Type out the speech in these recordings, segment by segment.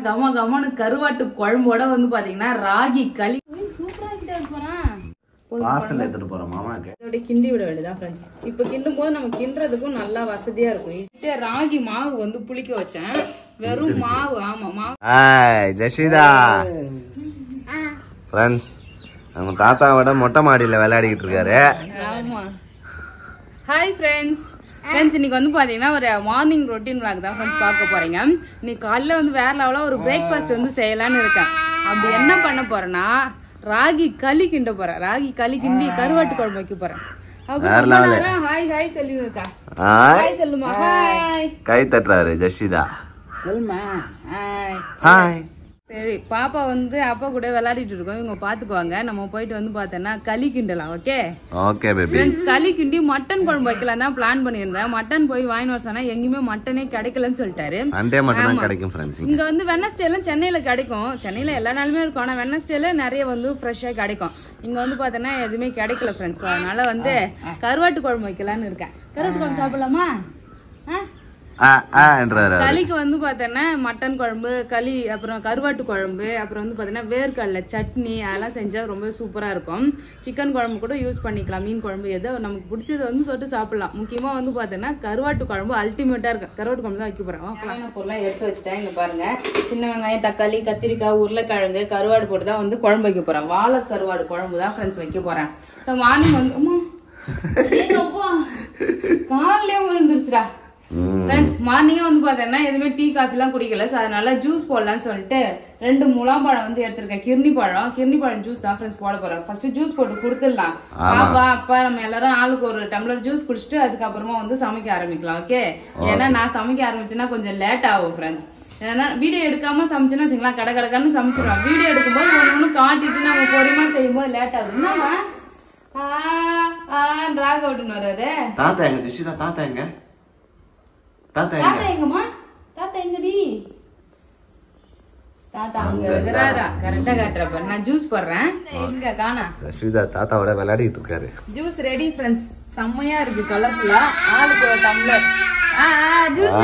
கம கமனு கருவாட்டு குழம்போட வந்து பாத்தீங்கன்னா ராகி களி சூப்பரா கிட்ட போறான் பார்சல் எடுத்துட்டு போறேன் மாமாக்கு இதோட கிண்டி விட வேண்டியதான் ஃப்ரெண்ட்ஸ் இப்போ கிண்டும் போது நம்ம கிண்டுறதுக்கும் நல்லா வசதியா இருக்கும் இது ராகி மாவு வந்து புளிக்க வச்சேன் வெறும் மாவு ஆமா மாவு ஹாய் ஜெஷிதா ஃப்ரெண்ட்ஸ் நம்ம தாத்தாவோட மொட்டை மாடியில் விளையாடிக்கிட்டு இருக்காரு ஆமா ஹாய் ஃப்ரெண்ட்ஸ் ஃப்ரெண்ட்ஸ் இன்னைக்கு வந்து பாத்தீங்கன்னா ஒரு மார்னிங் ரொட்டீன் vlog தான் ஃப்ரெண்ட்ஸ் பார்க்க போறீங்க இன்னைக்கு காலைல வந்து வேற லெவலாக ஒரு பிரேக்ஃபாஸ்ட் வந்து செய்யலாம்னு இருக்கேன் அப்படி என்ன பண்ண போறேன்னா ராகி களி கிண்ட போறேன் ராகி களி கிண்டி கருவாட்டு குழம்பு வைக்க போறேன் அப்புறம் ஹாய் ஹாய் சொல்லி இருக்கா ஹாய் ஹாய் சொல்லுமா ஹாய் கை தட்டுறாரு ஜெஷிதா ஹாய் சரி பாப்பா வந்து அப்பா கூட விளையாடிட்டு இருக்கோம் இவங்க பாத்துக்குவாங்க நம்ம போயிட்டு வந்து பார்த்தோன்னா களி கிண்டலாம் ஓகே ஓகே பேபி ஃப்ரெண்ட்ஸ் களி கிண்டி மட்டன் குழம்பு வைக்கலாம் தான் பிளான் பண்ணியிருந்தேன் மட்டன் போய் வாங்கி வர சொன்னா எங்கேயுமே மட்டனே கிடைக்கலன்னு சொல்லிட்டாரு சண்டே மட்டும் தான் கிடைக்கும் ஃப்ரெண்ட்ஸ் இங்க வந்து வெனஸ்டே எல்லாம் சென்னையில கிடைக்கும் சென்னையில எல்லா நாளுமே இருக்கும் ஆனா வெனஸ்டேல நிறைய வந்து ஃப்ரெஷ்ஷா கிடைக்கும் இங்க வந்து பார்த்தோன்னா எதுவுமே கிடைக்கல ஃப்ரெண்ட்ஸ் அதனால வந்து கருவாட்டு குழம்பு வைக்கலாம்னு இருக்கேன் கருவாட்டு குழம்பு சாப்பிடலாமா ஆ ஆ ஆ என்றாரு களிக்கு வந்து பார்த்தோன்னா மட்டன் குழம்பு களி அப்புறம் கருவாட்டு குழம்பு அப்புறம் வந்து பார்த்தீங்கன்னா வேர்க்கடலை சட்னி அதெல்லாம் செஞ்சால் ரொம்ப சூப்பராக இருக்கும் சிக்கன் குழம்பு கூட யூஸ் பண்ணிக்கலாம் மீன் குழம்பு எதோ நமக்கு பிடிச்சது வந்து தொட்டு சாப்பிடலாம் முக்கியமாக வந்து பார்த்தோன்னா கருவாட்டு குழம்பு அல்டிமேட்டாக இருக்கும் கருவாட்டு குழம்பு தான் வைக்க போகிறேன் பொருளாக எடுத்து வச்சுட்டேன் இங்கே பாருங்க சின்ன வெங்காயம் தக்காளி கத்திரிக்காய் உருளைக்கிழங்கு கருவாடு போட்டு தான் வந்து குழம்பு வைக்க போகிறேன் வாழை கருவாடு குழம்பு தான் ஃப்ரெண்ட்ஸ் வைக்க போகிறேன் ஸோ மார்னிங் வந்து அம்மா ஏங்க அப்பா காலையிலே விழுந்துருச்சுடா ஃப்ரெண்ட்ஸ் மார்னிங்கே வந்து பார்த்தீங்கன்னா எதுவுமே டீ காஃபிலாம் குடிக்கல ஸோ அதனால ஜூஸ் போடலாம்னு சொல்லிட்டு ரெண்டு முலாம்பழம் வந்து எடுத்திருக்கேன் கிர்னி பழம் கிர்னி பழம் ஜூஸ் தான் ஃப்ரெண்ட்ஸ் போட போறேன் ஃபர்ஸ்ட் ஜூஸ் போட்டு கொடுத்துடலாம் பாப்பா அப்பா நம்ம எல்லாரும் ஆளுக்கு ஒரு டம்ளர் ஜூஸ் குடிச்சிட்டு அதுக்கப்புறமா வந்து சமைக்க ஆரம்பிக்கலாம் ஓகே ஏன்னா நான் சமைக்க ஆரம்பிச்சேன்னா கொஞ்சம் லேட் ஆகும் ஃப்ரெண்ட்ஸ் ஏன்னா வீடியோ எடுக்காம சமைச்சேன்னா வச்சுக்கலாம் கடை கடைக்கான்னு சமைச்சிருவோம் வீடியோ எடுக்கும்போது ஒன்று ஒன்று காட்டிட்டு நம்ம பொறுமையாக செய்யும்போது லேட் ஆகுது என்னம்மா ஆ ஆ ராக விட்டுன்னு வர்றாரு தாத்தா எங்க ஜெஷிதா தாத்தா எங்க தாத்தா எங்க தாத்தா எங்கம்மா தாத்தா எங்கடி தாத்தா அங்க இருக்கிறாரா கரெக்டா காட்டுறப்ப நான் ஜூஸ் போடுறேன் எங்க காணா ஜெஷிதா தாத்தாவோட விளையாடிக்கிட்டு இருக்காரு ஜூஸ் ரெடி ஃப்ரெண்ட்ஸ் செம்மையா இருக்கு கலர்ஃபுல்லா ஆளுக்கு ஒரு டம்ளர் ஆ ஜூஸ்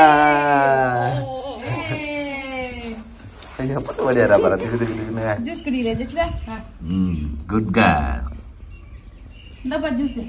எப்போ ஓடியாரா பாரு திக்கு திக்கு திக்குன்னு ஜூஸ் குடிக்கிற ஜூஸ்ல ம் குட் கேர் இந்தப்பா ஜூஸ்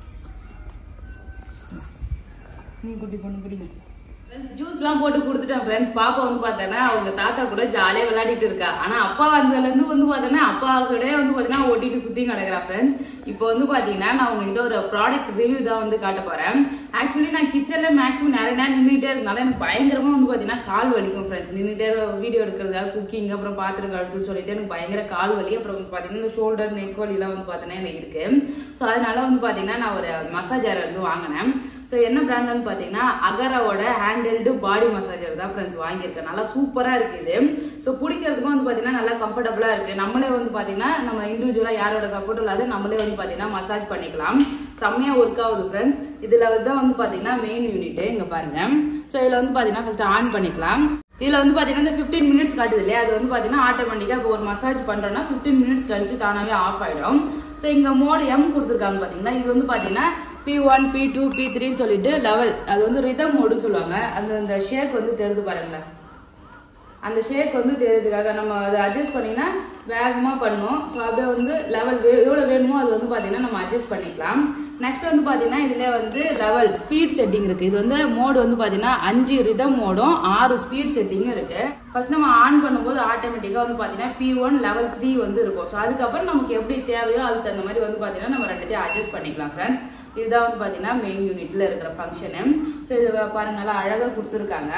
நீ குட்டி பொண்ணு குடிங்க ஜூஸ்லாம் போட்டு கொடுத்துட்டேன் ஃப்ரெண்ட்ஸ் பாப்பா வந்து பார்த்தேன்னா அவங்க தாத்தா கூட ஜாலியாக விளையாடிட்டு இருக்கா ஆனா அப்பா வந்ததுலேருந்து வந்து பார்த்தோன்னா அப்பா கூட வந்து பார்த்தீங்கன்னா ஓட்டிட்டு சுற்றி கிடக்குறா ஃப்ரெண்ட்ஸ் இப்போ வந்து பார்த்தீங்கன்னா நான் உங்ககிட்ட ஒரு ப்ராடக்ட் ரிவ்யூ தான் வந்து காட்ட போறேன் ஆக்சுவலி நான் கிச்சனில் மேக்ஸிமம் நிறைய நேரம் நின்றுட்டே இருக்கனால எனக்கு பயங்கரமாக வந்து பார்த்தீங்கன்னா கால் வலிக்கும் ஃப்ரெண்ட்ஸ் நின்றுட்டே வீடியோ எடுக்கிறதுக்காக குக்கிங் அப்புறம் பாத்திரம் கழுத்து சொல்லிட்டு எனக்கு பயங்கர கால் வலி அப்புறம் வந்து பார்த்தீங்கன்னா இந்த ஷோல்டர் நெக் வலிலாம் வந்து பார்த்தீங்கன்னா எனக்கு இருக்கு ஸோ அதனால வந்து பார்த்தீங்கன்னா நான் ஒரு மசாஜர் வந்து வாங்கினேன் ஸோ என்ன பிராண்ட்னு பார்த்தீங்கன்னா அகராவோட ஹேண்டல்டு பாடி மசாஜர் தான் ஃப்ரெண்ட்ஸ் வாங்கியிருக்கேன் நல்லா சூப்பராக இருக்குது இது ஸோ பிடிக்கிறதுக்கும் வந்து பார்த்தீங்கன்னா நல்லா கம்ஃபர்டபுளாக இருக்குது நம்மளே வந்து பார்த்தீங்கன்னா நம்ம இண்டிவிஜுவலாக யாரோட சப்போர்ட் இல்லாத நம்மளே வந்து பார்த்தீங்கன்னா மசாஜ் பண்ணிக்கலாம் செம்மையாக ஒர்க் ஆகுது ஃப்ரெண்ட்ஸ் இதில் தான் வந்து பார்த்தீங்கன்னா மெயின் யூனிட்டு இங்கே பாருங்க ஸோ இதில் வந்து பார்த்தீங்கன்னா ஃபஸ்ட்டு ஆன் பண்ணிக்கலாம் இதில் வந்து பார்த்தீங்கன்னா இந்த ஃபிஃப்டீன் மினிட்ஸ் காட்டுது இல்லையா அது வந்து பார்த்தீங்கன்னா ஆட்டோமேட்டிக்காக இப்போ ஒரு மசாஜ் பண்ணுறோன்னா ஃபிஃப்டீன் மினிட்ஸ் கழிச்சு தானாகவே ஆஃப் ஆகிடும் ஸோ இங்கே மோடு எம் கொடுத்துருக்காங்க பார்த்தீங்கன்னா இது வந்து பார்த்தீங்கன்னா P one P two P த்ரீன்னு சொல்லிட்டு லெவல் அது வந்து ரிதம் மோடுன்னு சொல்லுவாங்க அந்த அந்த ஷேக் வந்து தெரிஞ்சு பாருங்களேன் அந்த ஷேக் வந்து தெரியறதுக்காக நம்ம அதை அட்ஜஸ்ட் பண்ணிங்கன்னா வேகமாக பண்ணும் ஸோ அப்படியே வந்து லெவல் வே எவ்வளோ வேணுமோ அது வந்து பார்த்தீங்கன்னா நம்ம அட்ஜஸ்ட் பண்ணிக்கலாம் நெக்ஸ்ட் வந்து பார்த்தீங்கன்னா இதில் வந்து லெவல் ஸ்பீட் செட்டிங் இருக்குது இது வந்து மோடு வந்து பார்த்தீங்கன்னா அஞ்சு ரிதம் மோடும் ஆறு ஸ்பீட் செட்டிங்கும் இருக்குது ஃபர்ஸ்ட் நம்ம ஆன் பண்ணும்போது ஆட்டோமேட்டிக்காக வந்து பார்த்தீங்கன்னா பி ஒன் லெவல் த்ரீ வந்து இருக்கும் ஸோ அதுக்கப்புறம் நமக்கு எப்படி தேவையோ அதுக்கு தகுந்த மாதிரி வந்து பார்த்தீங்கன்னா நம்ம ரெண்டுத்தையும் அட்ஜஸ்ட் பண்ணிக்கலாம் ஃப்ரெண்ட்ஸ் இதுதான் வந்து பார்த்தீங்கன்னா மெயின் யூனிட்ல இருக்கிற ஃபங்க்ஷனு ஸோ இது பாருங்க நல்லா அழகாக கொடுத்துருக்காங்க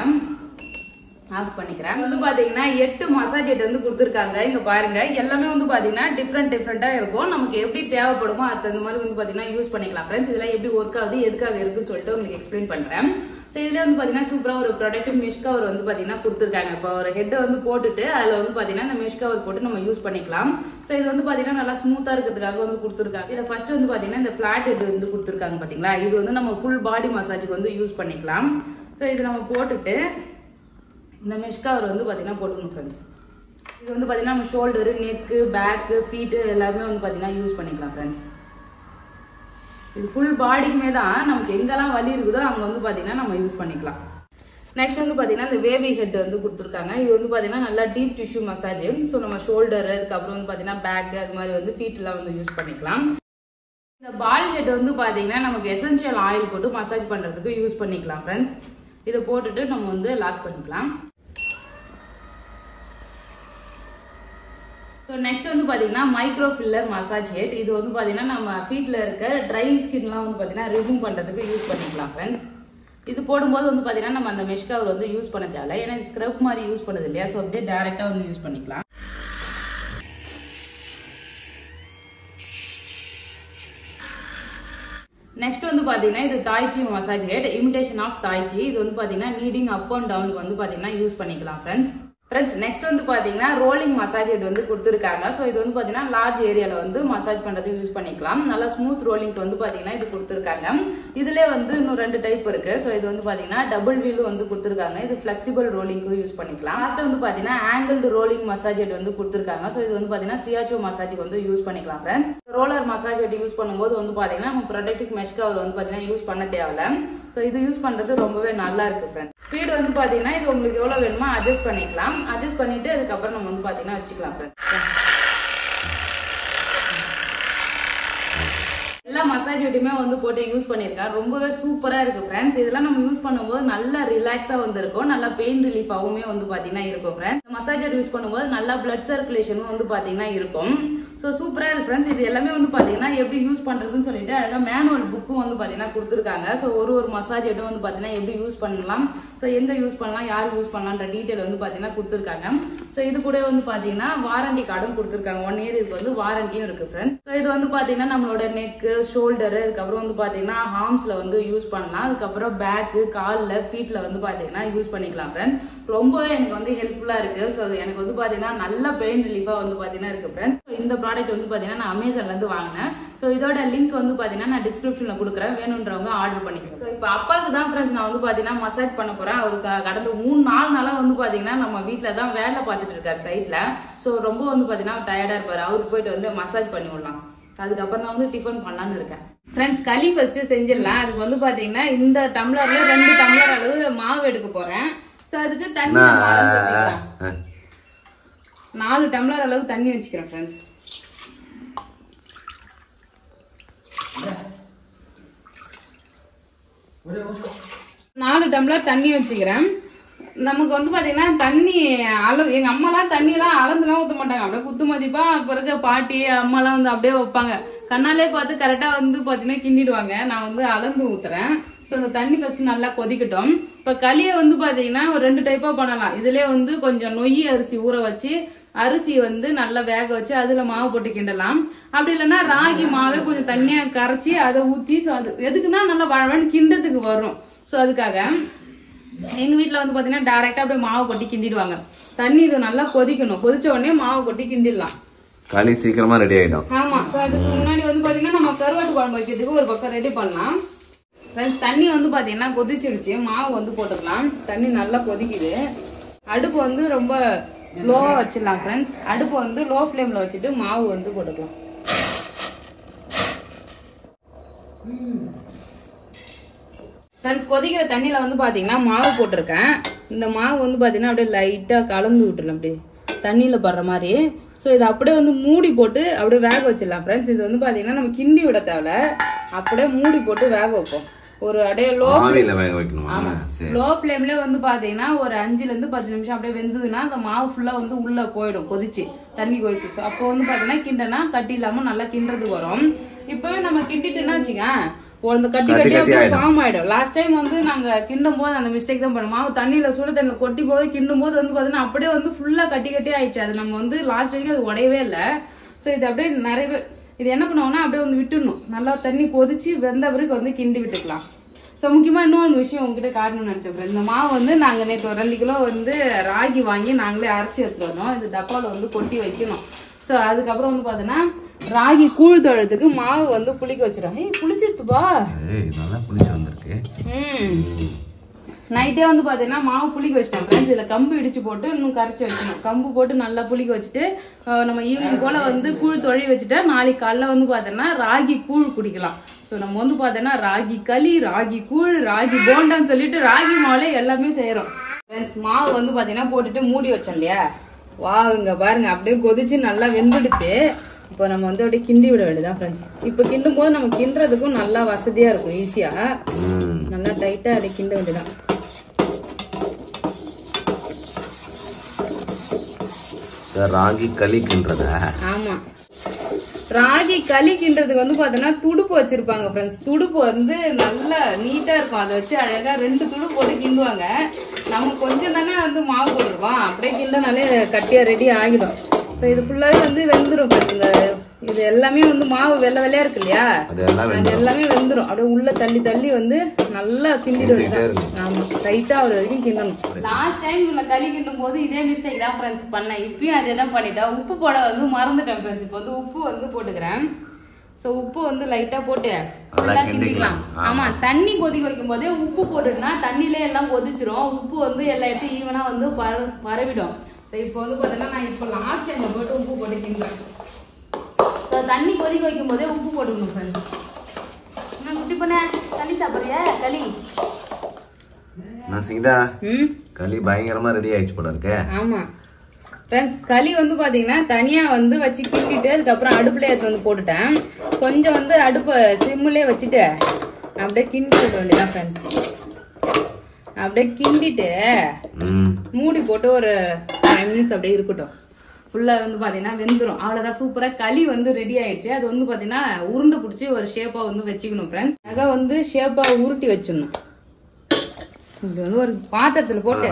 ஆஃப் பண்ணிக்கிறேன் வந்து பாத்தீங்கன்னா எட்டு மசாஜ் ஹெட் வந்து கொடுத்துருக்காங்க இங்க பாருங்க எல்லாமே வந்து பாத்தீங்கன்னா டிஃப்ரெண்ட் டிஃப்ரெண்டா இருக்கும் நமக்கு எப்படி தேவைப்படுமோ அது தகுந்த மாதிரி வந்து பாத்தீங்கன்னா யூஸ் பண்ணிக்கலாம் ஃப்ரெண்ட்ஸ் இதெல்லாம் எப்படி ஒர்க் ஆகுது எதுக்காக இருக்குன்னு சொல்லிட்டு உங்களுக்கு எக்ஸ்பிளைன் பண்றேன் ஸோ இதுல வந்து பாத்தீங்கன்னா சூப்பரா ஒரு ப்ராடக்ட் மிஷ் கவர் வந்து பாத்தீங்கன்னா கொடுத்துருக்காங்க இப்போ ஒரு ஹெட்டை வந்து போட்டுட்டு அதுல வந்து பாத்தீங்கன்னா இந்த மிஷ் கவர் போட்டு நம்ம யூஸ் பண்ணிக்கலாம் ஸோ இது வந்து பாத்தீங்கன்னா நல்லா ஸ்மூத்தா இருக்கிறதுக்காக வந்து கொடுத்துருக்காங்க இதுல ஃபர்ஸ்ட் வந்து பாத்தீங்கன்னா இந்த ஃபிளாட் ஹெட் வந்து கொடுத்துருக்காங்க பாத்தீங்களா இது வந்து நம்ம ஃபுல் பாடி மசாஜுக்கு வந்து யூஸ் பண்ணிக்கலாம் ஸோ இது நம்ம போட்டுட்டு இந்த மெஷ் கவர் வந்து பார்த்தீங்கன்னா போட்டுக்கணும் ஃப்ரெண்ட்ஸ் இது வந்து பார்த்தீங்கன்னா நம்ம ஷோல்டரு நெக்கு பேக்கு ஃபீட்டு எல்லாமே வந்து பார்த்தீங்கன்னா யூஸ் பண்ணிக்கலாம் ஃப்ரெண்ட்ஸ் இது ஃபுல் பாடிக்குமே தான் நமக்கு எங்கெல்லாம் வலி இருக்குதோ அங்கே வந்து பார்த்தீங்கன்னா நம்ம யூஸ் பண்ணிக்கலாம் நெக்ஸ்ட் வந்து பார்த்தீங்கன்னா இந்த வேவி ஹெட் வந்து கொடுத்துருக்காங்க இது வந்து பார்த்தீங்கன்னா நல்லா டீப் டிஷ்யூ மசாஜ் ஸோ நம்ம ஷோல்டர் அதுக்கப்புறம் வந்து பார்த்தீங்கன்னா பேக் அது மாதிரி வந்து ஃபீட்லாம் வந்து யூஸ் பண்ணிக்கலாம் இந்த பால் ஹெட் வந்து பார்த்தீங்கன்னா நமக்கு எசென்ஷியல் ஆயில் போட்டு மசாஜ் பண்ணுறதுக்கு யூஸ் பண்ணிக்கலாம் ஃப்ரெண்ட்ஸ் இதை போட்டுட்டு நம்ம வந்து லாக் பண்ணிக்கலாம் ஸோ நெக்ஸ்ட் வந்து பார்த்தீங்கன்னா மைக்ரோ ஃபில்லர் மசாஜ் ஹெட் இது வந்து பார்த்தீங்கன்னா நம்ம ஃபீட்டில் இருக்க ட்ரை ஸ்கின்லாம் வந்து பார்த்தீங்கன்னா ரிமூவ் பண்ணுறதுக்கு யூஸ் பண்ணிக்கலாம் ஃப்ரெண்ட்ஸ் இது போடும்போது வந்து பார்த்தீங்கன்னா நம்ம அந்த மெஷ் கவர் வந்து யூஸ் பண்ண தேவை ஏன்னா ஸ்க்ரப் மாதிரி யூஸ் பண்ணது இல்லையா ஸோ அப்படியே டேரெக்டாக வந்து யூஸ் பண்ணிக்கலாம் நெக்ஸ்ட் வந்து பாத்தீங்கன்னா இது tai chi massage head imitation of tai chi இது வந்து பாத்தீங்கன்னா நீடிங் அப் அண்ட் டவுனுக்கு வந்து பாத்தீங்கன்னா யூஸ் பண்ணிக்கலாம் ஃப்ரெண்ட்ஸ் ஃப்ரெண்ட்ஸ் நெக்ஸ்ட் வந்து பாத்தீங்கன்னா ரோலிங் மசாஜ் ஹெட் வந்து கொடுத்துருக்காங்க ஸோ இது வந்து பாத்தீங்கன்னா லார்ஜ் ஏரியால வந்து மசாஜ் பண்றதுக்கு யூஸ் பண்ணிக்கலாம் நல்லா ஸ்மூத் ரோலிங்க்கு வந்து பாத்தீங்கன்னா இது கொடுத்துருக்காங்க இதுல வந்து இன்னும் ரெண்டு டைப் இருக்கு ஸோ இது வந்து பாத்தீங்கன்னா டபுள் வீல் வந்து கொடுத்துருக்காங்க இது ஃபிளெக்சிபிள் ரோலிங்க்கும் யூஸ் பண்ணிக்கலாம் லாஸ்ட் வந்து பாத்தீங்கன்னா ஆங்கிள்டு ரோலிங் மசாஜ் ஹெட் வந்து கொடுத்துருக்காங்க ஸோ இது வந்து பாத்தீங்கன்னா சியாச்சோ மசாஜுக்கு வந்து யூஸ் பண்ணிக்கலாம் friends roller massage head use பண்ணும்போது வந்து பாத்தீங்கன்னா நம்ம ப்ரொடக்டிவ் மெஷ் கவர் வந்து பாத்தீங்கன்னா யூஸ் பண்ண தேவையில்ல ஸோ இது யூஸ் பண்றது ரொம்பவே நல்லா இருக்கு ஃப்ரெண்ட்ஸ் ஸ்பீடு வந்து பாத்தீங்கன்னா இது உங்களுக்கு எவ்வளவு வேணுமோ அட்ஜஸ்ட் பண்ணிக்கலாம் அட்ஜஸ்ட் பண்ணிட்டு அதுக்கப்புறம் நம்ம வந்து பாத்தீங்கன்னா வச்சுக்கலாம் ஃப்ரெண்ட்ஸ் எல்லா மசாஜ் ஐட்டமே வந்து போட்டு யூஸ் பண்ணியிருக்கேன் ரொம்பவே சூப்பரா இருக்கு ஃப்ரெண்ட்ஸ் இதெல்லாம் நம்ம யூஸ் பண்ணும்போது நல்லா ரிலாக்ஸா வந்து இருக்கும் நல்லா பெயின் ரிலீஃபாவுமே வந்து பாத்தீங்கன்னா இருக்கும் ஃப்ரெண்ட்ஸ் மசாஜர் யூஸ் பண்ணும்போது நல்லா பிளட் சர்க்குலேஷனும் வந்து பாத்தீங்கன்னா இருக்கும் ஸோ சூப்பரா இருக்கு ஃப்ரெண்ட்ஸ் இது எல்லாமே வந்து பாத்தீங்கன்னா எப்படி யூஸ் பண்றதுன்னு சொல்லிட்டு அழகா மேனுவல் புக்கும் வந்து பாத்தீங்கன்னா கொடுத்துருக்காங்க ஸோ ஒரு ஒரு மசாஜ் ஐட்டம் வந்து பாத்தீங்கன்னா எப்படி யூஸ் பண்ணலாம் ஸோ எங்க யூஸ் பண்ணலாம் யார் யூஸ் பண்ணலாம்ன்ற டீட்டெயில் வந்து பாத்தீங்கன்னா கொடுத்துருக்காங்க ஸோ இது கூட வந்து பாத்தீங்கன்னா வாரண்டி கார்டும் கொடுத்துருக்காங்க ஒன் இயர் இதுக்கு வந்து வாரண்டியும் இருக்கு ஃப்ரெண்ட்ஸ் ஸோ இது வந்து பாத்தீங்கன்னா நம்மளோட நெக்கு ஷோல்டரு அதுக்கப்புறம் வந்து பாத்தீங்கன்னா ஹார்ம்ஸ்ல வந்து யூஸ் பண்ணலாம் அதுக்கப்புறம் பேக்கு காலில் ஃபீட்ல வந்து பாத்தீங்கன்னா யூஸ் பண்ணிக்கலாம் ஃப்ரெண்ட்ஸ் ரொம்பவே எனக்கு வந்து ஹெல்ப்ஃபுல்லா இருக்கு ஸோ எனக்கு வந்து பாத்தீங்கன்னா நல்ல பெயின் ரிலீஃபா வந்து பாத்தீங்கன்னா இருக்கு ஃப்ரெண்ட்ஸ் இந்த ப்ராடக்ட் வந்து பாத்தீங்கன்னா நான் அமேசான்ல இருந்து வாங்கினேன் ஸோ இதோட லிங்க் வந்து பாத்தீங்கன்னா நான் டிஸ்கிரிப்ஷன்ல கொடுக்குறேன் வேணுன்றவங்க ஆர்டர் பண்ணிக்கலாம் ஸோ இப்போ அப்பாவுக்கு தான் ஃப்ரெண்ட்ஸ் நான் வந்து பாத்தீங்கன்னா மசாஜ் பண்ண போறேன் அவருக்கு கடந்த மூணு நாலு நாளா வந்து பாத்தீங்கன்னா நம்ம வீட்டில் தான் வேலை பார்த்துட்டு இருக்காரு சைட்ல ஸோ ரொம்ப வந்து பாத்தீங்கன்னா டயர்டா இருப்பாரு அவருக்கு போயிட்டு வந்து மசாஜ் பண்ணி விடலாம் அதுக்கப்புறம் தான் வந்து டிஃபன் பண்ணலாம்னு இருக்கேன் ஃப்ரெண்ட்ஸ் களி ஃபர்ஸ்ட் செஞ்சிடலாம் அதுக்கு வந்து பாத்தீங்கன்னா இந்த டம்ளர்ல ரெண்டு டம்ளர் அளவு மாவு எடுக்க போறேன் ஸோ அதுக்கு தண்ணி நம்ம அளந்து ஊத்திக்கலாம். நாலு டம்ளர் அளவு தண்ணி வச்சுக்கிறேன் ஃப்ரெண்ட்ஸ் நாலு டம்ளர் தண்ணி வச்சுக்கிறேன் நமக்கு வந்து பாத்தீங்கன்னா தண்ணி அளவு எங்க அம்மாலாம் தண்ணியெல்லாம் அளந்துலாம் ஊத்த மாட்டாங்க அப்படியே குத்து மதிப்பா பிறகு பாட்டி அம்மாலாம் வந்து அப்படியே வைப்பாங்க கண்ணாலே பார்த்து கரெக்டா வந்து பாத்தீங்கன்னா கிண்டிடுவாங்க நான் வந்து அளந்து ஊத்துறேன் ஸோ அந்த தண்ணி ஃபர்ஸ்ட் நல்லா கொதிக்கட்டும் இப்போ களியை வந்து பாத்தீங்கன்னா ஒரு ரெண்டு டைப்பா பண்ணலாம் இதுலயே வந்து கொஞ்சம் நொய் அரிசி ஊற வச்சு அரிசி வந்து நல்லா வேக வச்சு அதுல மாவு போட்டு கிண்டலாம் அப்படி இல்லைன்னா ராகி மாவை கொஞ்சம் தண்ணியா கரைச்சி அதை ஊத்தி ஸோ அது எதுக்குன்னா நல்லா வழவழன்னு கிண்டத்துக்கு வரும் ஸோ அதுக்காக எங்க வீட்ல வந்து பாத்தீங்கன்னா டைரக்டா அப்படியே மாவு கொட்டி கிண்டிடுவாங்க தண்ணி இது நல்லா கொதிக்கணும் கொதிச்ச உடனே மாவு கொட்டி கிண்டிடலாம் களி சீக்கிரமா ரெடி ஆயிடும் ஆமா ஸோ அதுக்கு முன்னாடி வந்து பாத்தீங்கன்னா நம்ம கருவாட்டு குழம்பு வைக்கிறதுக்கு ஒரு பக்கம் ரெடி பண்ணலாம் ஃப்ரெண்ட்ஸ் தண்ணி வந்து பாத்தீங்கன்னா கொதிச்சிடுச்சு மாவு வந்து போட்டுக்கலாம் தண்ணி நல்லா கொதிக்குது அடுப்பு வந்து ரொம்ப லோவா வச்சிடலாம் ஃப்ரெண்ட்ஸ் அடுப்பு வந்து லோ ஃப்ளேம்ல வச்சுட்டு மாவு வந்து போட்டுக்கலாம் ஃப்ரெண்ட்ஸ் கொதிக்கிற தண்ணியில வந்து பாத்தீங்கன்னா மாவு போட்டிருக்கேன் இந்த மாவு வந்து பாத்தீங்கன்னா அப்படியே லைட்டா கலந்து விட்டுலாம் அப்படியே தண்ணியில படுற மாதிரி ஸோ இதை அப்படியே வந்து மூடி போட்டு அப்படியே வேக வச்சிடலாம் ஃப்ரெண்ட்ஸ் இது வந்து பாத்தீங்கன்னா நம்ம கிண்டி விட தேவையில்ல அப்படியே மூடி போட்டு வேக வைப்போம் ஒரு அப்படியே லோ ஆவியில வேக வைக்கணுமா சரி லோ ஃப்ளேம்ல வந்து பாத்தீங்கன்னா ஒரு அஞ்சுல இருந்து பத்து நிமிஷம் அப்படியே வெந்ததுன்னா அந்த மாவு ஃபுல்லா வந்து உள்ள போயிடும் கொதிச்சு தண்ணி கொதிச்சு ஸோ அப்போ வந்து பாத்தீங்கன்னா கிண்டனா கட்டி இல்லாம நல்லா கிண்டுறதுக்கு வரும் இப்பவே நம்ம கிண்டிட்டுன்னா வச்சுக்க அந்த கட்டி கட்டி கட்டி கட்டி அப்படியே ஆயிடும். ஃபார்ம் ஆயிடும் லாஸ்ட் டைம் வந்து நாங்க கிண்டும் போது அந்த மிஸ்டேக் தான் பண்ணுவோம் மாவு தண்ணியில சுடு தண்ணியில கொட்டி போது கிண்டும் போது வந்து பாத்தீங்கன்னா அப்படியே வந்து ஃபுல்லா கட்டி கட்டி ஆயிடுச்சு அது நம்ம வந்து லாஸ்ட் வரைக்கும் அது உடையவே இல்லை ஸோ இது அப்படியே நிறைய பேர் இது என்ன பண்ணுவோம்னா அப்படியே வந்து விட்டுடணும் நல்லா தண்ணி கொதிச்சு வெந்த பிறகு வந்து கிண்டி விட்டுக்கலாம் ஸோ முக்கியமாக இன்னொரு விஷயம் உங்ககிட்ட காட்டணும்னு நினச்சேன் friends. இந்த மாவு வந்து நாங்கள் நேற்று ஒரு ரெண்டு கிலோ வந்து ராகி வாங்கி நாங்களே அரைச்சி எடுத்துட்டு வந்தோம் இந்த டப்பாவில் வந்து கொட்டி வைக்கணும் ஸோ அதுக்கப்புறம் வந்து பார்த்தீங்கன்னா ராகி கூழ் தொழுறதுக்கு மாவு வந்து புளிக்க வச்சிடும் ஏய் புளிச்சிருத்துப்பா ஏய் நல்லா புளிச்சு வந்திருக்கு ம் நைட்டே வந்து பார்த்தீங்கன்னா மாவு புளிக்க வச்சிட்டோம் ஃப்ரெண்ட்ஸ் இதில் கம்பு இடிச்சு போட்டு இன்னும் கரைச்சி வைக்கணும் கம்பு போட்டு நல்லா புளிக்க வச்சுட்டு அஹ், நம்ம ஈவினிங் போல் வந்து கூழ் தொழி வச்சுட்டா நாளைக்கு காலைல வந்து பார்த்தோன்னா ராகி கூழ் குடிக்கலாம் ஸோ நம்ம வந்து பார்த்தோன்னா ராகி களி ராகி கூழ் ராகி போண்டான்னு சொல்லிட்டு ராகி மாவுலே எல்லாமே செய்கிறோம் ஃப்ரெண்ட்ஸ் மாவு வந்து பார்த்தீங்கன்னா போட்டுட்டு மூடி வச்சோம் இல்லையா வா இங்க பாருங்க அப்படியே கொதிச்சு நல்லா வெந்துடுச்சு இப்போ நம்ம வந்து அப்படியே கிண்டி விட வேண்டியதான் ஃப்ரெண்ட்ஸ் இப்போ கிண்டும் போது நம்ம கிண்டுறதுக்கும் நல்லா வசதியா இருக்கும் ஈஸியா ம் நல்லா டைட்டா அப்படியே கிண்ட வேண்டியதான் இது ராகி களிக்குன்றத ஆமா ராகி களி கிண்டுறதுக்கு வந்து பார்த்தோன்னா துடுப்பு வச்சிருப்பாங்க ஃப்ரெண்ட்ஸ் துடுப்பு வந்து நல்லா நீட்டா இருக்கும் அதை வச்சு அழகா ரெண்டு துடுப்பு போட்டு கிண்டுவாங்க நம்ம கொஞ்சம் தானே வந்து மாவு போட்டிருக்கோம் அப்படியே கிண்டனாலே கட்டியா ரெடி ஆகிடும் ஸோ இது ஃபுல்லாவே வந்து வெந்துடும் friends. இந்த இது எல்லாமே வந்து மாவு வெள்ளை வெள்ளையா இருக்கு இல்லையா அது எல்லாம் அது எல்லாமே வெந்துடும் அப்படியே உள்ள தள்ளி தள்ளி வந்து நல்லா கிண்டிட்டு கிண்டிட்டே வேண்டியதான். ஆமா டைட்டா ஆகுற வரைக்கும் கிண்டணும் லாஸ்ட் டைம் உள்ள களி கிண்டும் போது இதே மிஸ்டேக் தான் ஃப்ரெண்ட்ஸ் பண்ணேன் இப்பயும் அதே தான் பண்ணிட்டேன் உப்பு போட வந்து மறந்துட்டேன் ஃப்ரெண்ட்ஸ் இப்போ வந்து உப்பு வந்து போட்டுக்கிறேன் ஸோ உப்பு வந்து லைட்டா போட்டு நல்லா நல்லா கிண்டிக்கலாம். கிண்டிக்கலாம் ஆமா தண்ணி கொதிக்க வைக்கும் போதே உப்பு போட்டுட்டுனா தண்ணியிலே எல்லாம் கொதிச்சிரும் உப்பு வந்து எல்லா இடத்தையும் ஈவனா வந்து பர பரவிடும் ஸோ இப்போ வந்து பார்த்தீங்கன்னா நான் இப்போ லாஸ்ட் டைம் போட்டு உப்பு போட்டு கிண்டுறேன் ஸோ தண்ணி கொதிக்க வைக்கும் போதே உப்பு போட்டுக்கணும் ஃப்ரெண்ட்ஸ் நான் குட்டி பண்ண களி சாப்பிட்றியா களி நான் சீதா ம் களி பயங்கரமா ரெடி ஆயிடுச்சு போல இருக்கே ஆமா ஃப்ரெண்ட்ஸ் களி வந்து பாத்தீங்கன்னா தனியா வந்து வச்சு கிண்டிட்டு அதுக்கப்புறம் அடுப்புல எடுத்து வந்து போட்டுட்டேன் கொஞ்சம் வந்து அடுப்பை சிம்முலே வச்சுட்டு அப்படியே கிண்டி விட வேண்டியதான் ஃப்ரெண்ட்ஸ் அப்படியே கிண்டிட்டு ம் மூடி போட்டு ஒரு ஃபைவ் மினிட்ஸ் அப்படியே இருக்கட்டும் ஃபுல்லாக வந்து பார்த்தீங்கன்னா வெந்துடும் அவ்வளோதான் சூப்பராக களி வந்து ரெடி ஆயிடுச்சு அது வந்து பார்த்தீங்கன்னா உருண்டை பிடிச்சி ஒரு ஷேப்பாக வந்து வச்சுக்கணும் ஃப்ரெண்ட்ஸ் அழகாக வந்து ஷேப்பாக உருட்டி வச்சிடணும் இது வந்து ஒரு பாத்திரத்தில் போட்டு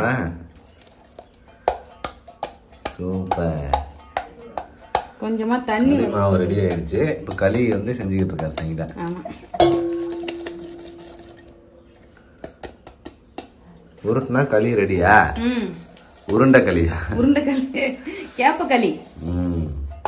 சூப்பர் கொஞ்சமாக தண்ணி களி மாவு ரெடி ஆயிடுச்சு இப்போ களி வந்து செஞ்சுக்கிட்டு இருக்காரு சங்கீதா ஆமாம் உருட்டுனா களி ரெடியா ம் உருண்டை களியா உருண்டை களி கேப்ப களி ம்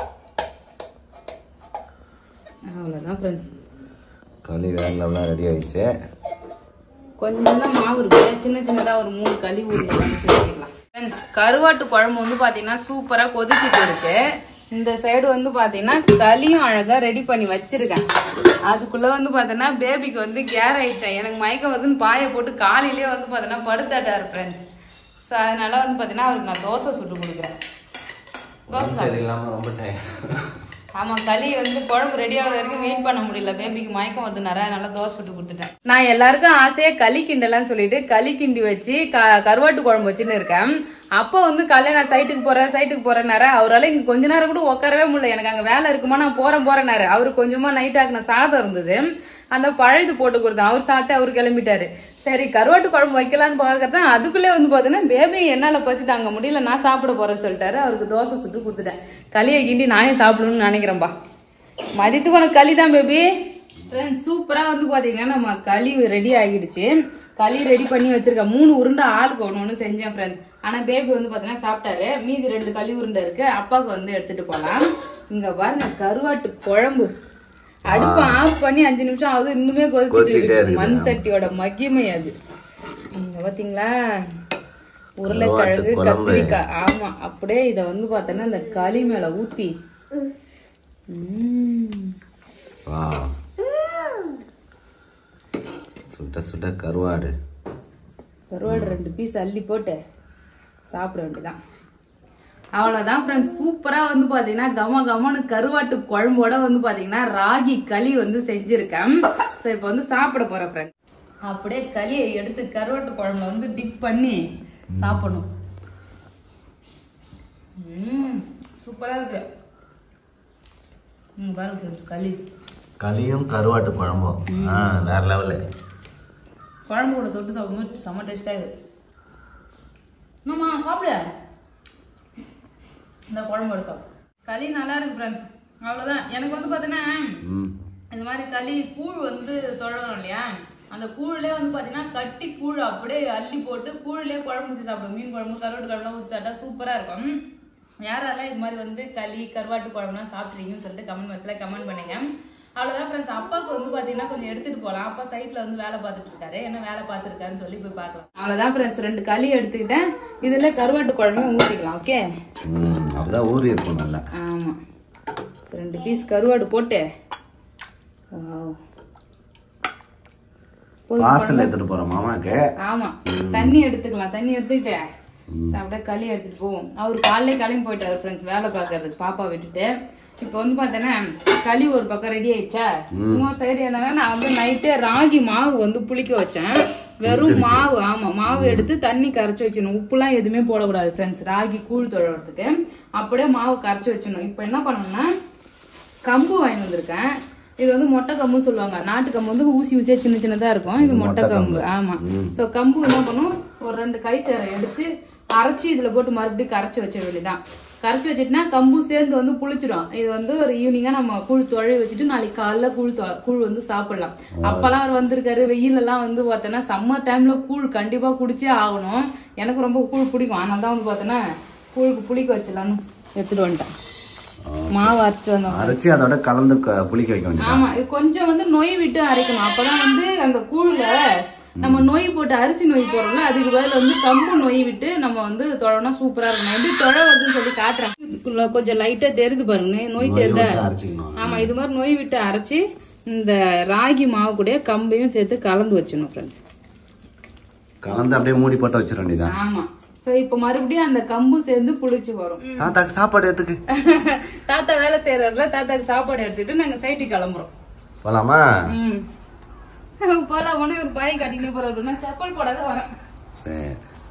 அவ்வளோதான் ஃப்ரெண்ட்ஸ் களி வேற லெவலாக ரெடி ஆயிடுச்சு கொஞ்சம் தான் மாவு இருக்கு சின்ன சின்னதா ஒரு மூணு களி உருண்டை வந்து செஞ்சுக்கலாம் ஃப்ரெண்ட்ஸ் கருவாட்டு குழம்பு வந்து பாத்தீங்கன்னா சூப்பரா கொதிச்சிட்டு இருக்கு இந்த சைடு வந்து பாத்தீங்கன்னா களியும் அழகா ரெடி பண்ணி வச்சிருக்கேன் அதுக்குள்ள வந்து பாத்தீங்கன்னா பேபிக்கு வந்து கேர் ஆயிடுச்சேன் எனக்கு மயக்கம் வருதுன்னு பாயை போட்டு காலையிலேயே வந்து பாத்தீங்கன்னா படுத்தாட்டாரு ஃப்ரெண்ட்ஸ் ஸோ அதனால வந்து பாத்தீங்கன்னா அவருக்கு நான் தோசை சுட்டு கொடுக்குறேன் தோசை சரியில்லாமல் ரொம்ப டயர் ஆமா களி வந்து குழம்பு ரெடி ஆகுற வரைக்கும் வெயிட் பண்ண முடியல பேபிக்கு மயக்கம் வருது நிறைய நல்லா தோசை சுட்டு கொடுத்துட்டேன் நான் எல்லாருக்கும் ஆசையா களி கிண்டலாம்னு சொல்லிட்டு களி கிண்டி வச்சு க- கருவாட்டு குழம்பு வச்சுன்னு இருக்கேன் அப்போ வந்து காலையில நான் சைட்டுக்கு போறேன் சைட்டுக்கு போறேன்னாரு அவரால இங்க கொஞ்ச நேரம் கூட உட்காரவே முடியல எனக்கு அங்க வேலை இருக்குமா நான் போறேன் போறேனாரு அவரு கொஞ்சமா நைட் ஆக்குன சாதம் இருந்தது அந்த பழையது போட்டு கொடுத்தேன் அவர் சாப்பிட்டு அவர் கிளம்பிட்டாரு சரி கருவாட்டு குழம்பு வைக்கலான்னு பார்க்கறேன் அதுக்குள்ளே வந்து பார்த்தீங்கன்னா பேபி என்னால பசி தாங்க முடியல நான் சாப்பிட போறேன்னு சொல்லிட்டாரு அவருக்கு தோசை சுட்டு கொடுத்துட்டேன் களியை கிண்டி நானே சாப்பிடணும்னு நினைக்கிறேன்பா மதியத்துக்கு உனக்கு களி தான் பேபி ஃப்ரெண்ட்ஸ் சூப்பரா வந்து பாத்தீங்கன்னா நம்ம களி ரெடி ஆகிடுச்சு களி ரெடி பண்ணி வச்சிருக்கேன் மூணு உருண்டை ஆளுக்கு ஒன்று ஒன்று செஞ்சேன் ஃப்ரெண்ட்ஸ் ஆனா பேபி வந்து பாத்தீங்கன்னா சாப்பிட்டாரு மீதி ரெண்டு களி உருண்டை இருக்கு அப்பாவுக்கு வந்து எடுத்துட்டு போலாம் இங்க பாருங்க கருவாட்டு குழம்பு அடுப்பை ஆஃப் பண்ணி அஞ்சு நிமிஷம் ஆகுது இன்னுமே கொதிச்சுட்டு கொதிச்சுக்கிட்டே இருக்கு இருக்குது. மண் சட்டியோட மகிமை அது இங்க பாத்தீங்களா உருளைக்கிழங்கு கருவாட்டு குழம்பு. கத்திரிக்காய் ஆமா அப்படியே இத வந்து பார்த்தோன்னா இந்த களி மேல ஊத்தி உம். வா சுட்ட சுட்ட கருவாடு கருவாடு ரெண்டு பீஸ் அள்ளி போட்டு சாப்பிட வேண்டியதான் அவ்வளோதான் ஃப்ரெண்ட்ஸ் சூப்பராக வந்து பார்த்தீங்கன்னா கம கமனு கருவாட்டு குழம்போட வந்து பார்த்தீங்கன்னா ராகி களி வந்து செஞ்சுருக்கேன் ஸோ இப்போ வந்து சாப்பிட போகிறேன் ஃப்ரெண்ட்ஸ் அப்படியே களியை எடுத்து கருவாட்டு குழம்புல வந்து டிப் பண்ணி சாப்பிடணும் ம் சூப்பராக இருக்கு ம் பாருங்க ஃப்ரெண்ட்ஸ் களி களியும் கருவாட்டு குழம்பும் ஆ வேற லெவலு குழம்பு கூட தொட்டு சாப்பிடும்போது செம்ம டேஸ்டாக இது என்னம்மா சாப்பிடு இந்த குழம்பு எடுத்தோம் களி நல்லா இருக்கு ஃப்ரெண்ட்ஸ் அவ்வளோதான் எனக்கு வந்து பார்த்தீங்கன்னா ம் இந்த மாதிரி களி கூழ் வந்து தொழறோம் இல்லையா அந்த கூழ்லேயே வந்து பார்த்தீங்கன்னா கட்டி கூழ் அப்படியே அள்ளி போட்டு கூழ்லேயே குழம்பு ஊற்றி சாப்பிடுவோம் மீன் குழம்பு கருவாட்டு குழம்புலாம் ஊற்றி சாப்பிட்டா சூப்பராக இருக்கும் யாரெல்லாம் இது மாதிரி வந்து களி கருவாட்டு குழம்புலாம் சாப்பிட்றீங்கன்னு சொல்லிட்டு கமெண்ட் பாக்ஸில் கமெண்ட் பண்ணுங்க அவ்வளவுதான் ஃப்ரெண்ட்ஸ் அப்பாவுக்கு வந்து பாத்தீங்கன்னா கொஞ்சம் எடுத்துட்டு போலாம் அப்பா சைட்ல வந்து வேலை பார்த்துட்டு இருக்காரு என்ன வேலை பார்த்துருக்காருன்னு சொல்லி போய் பார்க்கலாம் அவ்வளவுதான் ஃப்ரெண்ட்ஸ் ரெண்டு களி எடுத்துக்கிட்டேன் இதுல கருவாட்டு குழம்பு ஊற்றிக்கலாம் ஓகே ம் அப்பதான் ஊறி இருக்கும் நல்லா ஆமா சரி, ரெண்டு பீஸ் கருவாடு போட்டு Wow. போதும் பார்சல் எடுத்துட்டு போறோம் மாமாக்கு ஆமா தண்ணி எடுத்துக்கலாம் தண்ணி எடுத்துக்கிட்டு அப்படியே களி எடுத்துட்டு போவோம் அவர் காலையில கிளம்பி போயிட்டாரு ஃப்ரெண்ட்ஸ் வேலை பார்க்கறதுக்கு பாப்பா விட்டுட்டு இப்போ வந்து பார்த்தேன்னா களி ஒரு பக்கம் ரெடி ஆயிடுச்சா இன்னொரு சைடு என்னன்னா நான் வந்து நைட்டே ராகி மாவு வந்து புளிக்க வச்சேன் வெறும் மாவு ஆமா மாவு எடுத்து தண்ணி கரைச்சி வச்சிடணும் உப்புலாம் எதுவுமே போடக்கூடாது ஃப்ரெண்ட்ஸ் ராகி கூழ் தொழுறதுக்கு அப்படியே மாவு கரைச்சி வச்சிடணும் இப்போ என்ன பண்ணணும்னா கம்பு வாங்கி வந்திருக்கேன் இது வந்து மொட்டை கம்புன்னு சொல்லுவாங்க நாட்டு கம்பு வந்து ஊசி ஊசியா சின்ன சின்னதா இருக்கும் இது மொட்டை கம்பு ஆமா சோ கம்பு என்ன பண்ணும் ஒரு ரெண்டு கை சேர எடுத்து அரைச்சி இதுல போட்டு மறுபடியும் கரைச்சி வச்ச வேண்டியதான் கரைச்சி வச்சுட்டுனா கம்பு சேர்ந்து வந்து புளிச்சிடும் இது வந்து ஒரு ஈவினிங்கா நம்ம கூழ் தொழி வச்சுட்டு நாளைக்கு காலைல கூழ் தொ- கூழ் வந்து சாப்பிடலாம் அப்பெல்லாம் அவர் வந்திருக்காரு வெயில் எல்லாம் வந்து பார்த்தோன்னா சம்மர் டைம்ல கூழ் கண்டிப்பா குடிச்சே ஆகணும் எனக்கு ரொம்ப கூழ் பிடிக்கும் அதனால தான் வந்து பார்த்தோன்னா கூழுக்கு புளிக்க வச்சிடலான்னு எடுத்துட்டு வந்துட்டேன் மாவு அரைச்சிட்டு வந்தோம் அரைச்சி அதோட கலந்து க- புளிக்க வைக்க வேண்டியது ஆமா இது கொஞ்சம் வந்து நொய் விட்டு அரைக்கணும் அப்பதான் வந்து அந்த கூழ்ல நம்ம நொய் போட்டு அரிசி நொய் போடுறோம்ல அதுக்கு பதில் வந்து கம்பு நொய் விட்டு நம்ம வந்து தொழனா சூப்பரா இருக்கும் எப்படி தொழ வருதுன்னு சொல்லி காட்டுறேன் இதுக்குள்ள கொஞ்சம் லைட்டா தெரிது பாருங்க நொய் தெரியுதா போட்டு அரைச்சிக்கணும் ஆமா இது மாதிரி நொய் விட்டு அரைச்சு இந்த ராகி மாவு கூட கம்பையும் சேர்த்து கலந்து வச்சிடணும் ஃப்ரெண்ட்ஸ் கலந்து அப்படியே மூடி போட்டு வச்சிட வேண்டியதான் ஆமா சோ இப்போ மறுபடியும் அந்த கம்பு சேர்ந்து புளிச்சு வரும் தாத்தாக்கு சாப்பாடு எடுத்துக்கு தாத்தா வேலை செய்யறதுல தாத்தாக்கு சாப்பாடு எடுத்துட்டு நாங்க சைட்டுக்கு கிளம்புறோம் போலாமா ம் போலாம் உடனே ஒரு பாய் கட்டிக்கிட்டு போற அப்படின்னா செப்பல் போடாத வரேன் சரி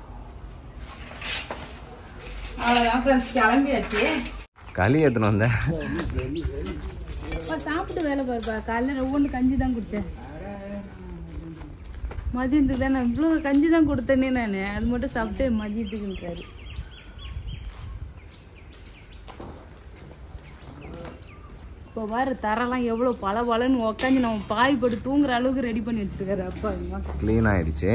அவ்வளவுதான் ஃப்ரெண்ட்ஸ் கிளம்பியாச்சு களி எடுத்துன்னு வந்தேன் அப்பா சாப்பிட்டு வேலை பாருப்பா காலைல ஒவ்வொன்று கஞ்சி தான் குடிச்சேன் மதியத்துக்கு தான் நான் இவ்வளோ கஞ்சி தான் கொடுத்தேனே நான் அது மட்டும் சாப்பிட்டு மதியத்துக்குன்றாரு இப்போ பாரு தரெல்லாம் எவ்வளோ பல பலன்னு உக்காந்து நம்ம பாய் போட்டு தூங்குற அளவுக்கு ரெடி பண்ணி வச்சிருக்காரு அப்பா அம்மா க்ளீன் ஆயிடுச்சு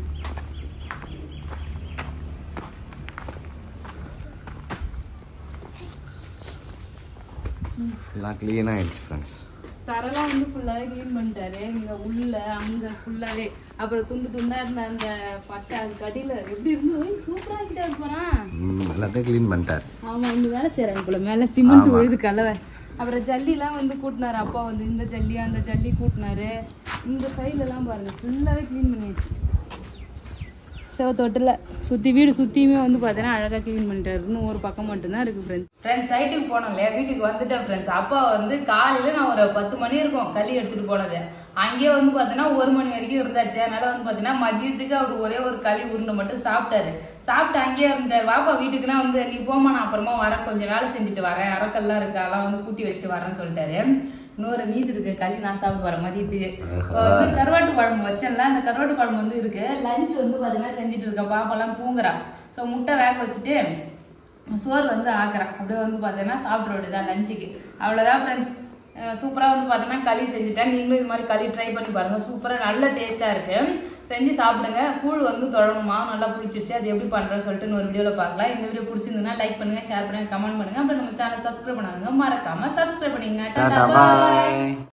எல்லாம் க்ளீன் ஆயிடுச்சு ஃப்ரெண்ட்ஸ் தரெல்லாம் வந்து ஃபுல்லாவே க்ளீன் பண்ணிட்டாரு இங்க உள்ள அங்க ஃபுல்லாவே அப்புறம் துண்டு துண்டா இருந்த அந்த பட்டை அது கடியில எப்படி இருந்து சூப்பரா ஆக்கிட்டாரு போறான் ம் எல்லாத்தையும் க்ளீன் பண்ணிட்டார் ஆமா இந்த வேலை செய்யறாங்க போல மேல சிமெண்ட் விழுது கலவை அப்புறம் ஜல்லிலாம் வந்து கூட்டினாரு அப்பா வந்து இந்த ஜல்லி அந்த ஜல்லி கூட்டினாரு இந்த சைடுல எல்லாம் பாருங்க ஃபுல்லாவே க்ளீன் பண்ணியாச்சு செவத்தொட்டில் சுற்றி வீடு சுற்றியுமே வந்து பார்த்தீங்கன்னா அழகாக க்ளீன் பண்ணிட்டாரு இன்னும் ஒரு பக்கம் மட்டும்தான் இருக்குது ஃப்ரெண்ட்ஸ் ஃப்ரெண்ட்ஸ் சைட்டுக்கு போனோம் இல்லையா வீட்டுக்கு வந்துட்டேன் ஃப்ரெண்ட்ஸ் அப்பா வந்து காலையில் நான் ஒரு பத்து மணி இருக்கும் களி எடுத்துகிட்டு போனது அங்கேயே வந்து பார்த்தீங்கன்னா ஒரு மணி வரைக்கும் இருந்தாச்சு அதனால வந்து பார்த்தீங்கன்னா மதியத்துக்கு அவர் ஒரே ஒரு களி உருண்டை மட்டும் சாப்பிட்டாரு சாப்பிட்டு அங்கேயே இருந்தார் வாப்பா வீட்டுக்குன்னா வந்து நீ போமா நான் அப்புறமா வரேன் கொஞ்சம் வேலை செஞ்சுட்டு வரேன் அரக்கெல்லாம் இருக்கு அதெல்லாம் வந்து கூட்டி வச்சுட்டு வரேன்னு சொல்லிட்டாரு இன்னொரு மீதி இருக்கு களி நான் சாப்பிட்டு வரேன் மதியத்துக்கு இப்போ வந்து கருவாட்டு குழம்பு வச்சேன்ல அந்த கருவாட்டு குழம்பு வந்து இருக்கு லஞ்ச் வந்து பார்த்தீங்கன்னா செஞ்சுட்டு இருக்கேன் பாப்பாலாம் தூங்குறா ஸோ முட்டை வேக வச்சுட்டு சோறு வந்து ஆக்குறேன் அப்படியே வந்து பார்த்தீங்கன்னா சாப்பிட வேண்டியதான் லஞ்சுக்கு அவ்வளோதான் ஃப்ரெண்ட்ஸ் சூப்பராக வந்து பார்த்தீங்கன்னா களி செஞ்சுட்டேன் நீங்களும் இது மாதிரி களி ட்ரை பண்ணி பாருங்க சூப்பராக நல்ல டேஸ்ட்டாக இருக்கு செஞ்சு சாப்பிடுங்க கூழ் வந்து தொடணுமா நல்லா பிடிச்சிருச்சு அது எப்படி பண்ணுறேன்னு சொல்லிட்டு இன்னொரு வீடியோவில் பார்க்கலாம் இந்த வீடியோ பிடிச்சிருந்ததுன்னா லைக் பண்ணுங்க ஷேர் பண்ணுங்க கமெண்ட் பண்ணுங்க அப்புறம் நம்ம சேனல் சப்ஸ்கிரைப் பண்ணாதுங்க மறக்காம சப்ஸ்கிரைப் பண்ணிங்க டாடா டாடா பாய் பாய்